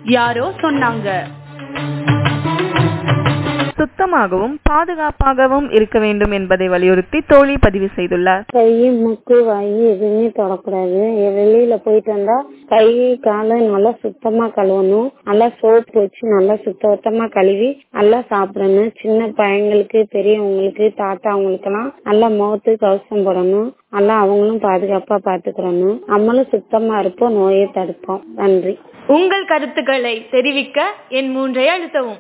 யாரோ சொன்னாங்க சுத்தமாகவும் பாதுகாப்பாகவும் இருக்க வேண்டும் என்பதை வலியுறுத்தி தோழி பதிவு செய்துள்ளார் கை மூக்கு வாய் எதுவுமே தொடக்கூடாது வெளியில போயிட்டு வந்தா கை காலை நல்லா சுத்தமா கழுவணும் நல்லா சோப்பு வச்சு நல்லா சுத்தமா கழுவி நல்லா சாப்பிடணும் சின்ன பையங்களுக்கு பெரியவங்களுக்கு தாத்தா அவங்களுக்கெல்லாம் நல்லா முகத்து கவசம் போடணும் நல்லா அவங்களும் பாதுகாப்பா பாத்துக்கிறணும் நம்மளும் சுத்தமா இருப்போம் நோயை தடுப்போம் நன்றி உங்கள் கருத்துக்களை தெரிவிக்க என் மூன்றை அழுத்தவும்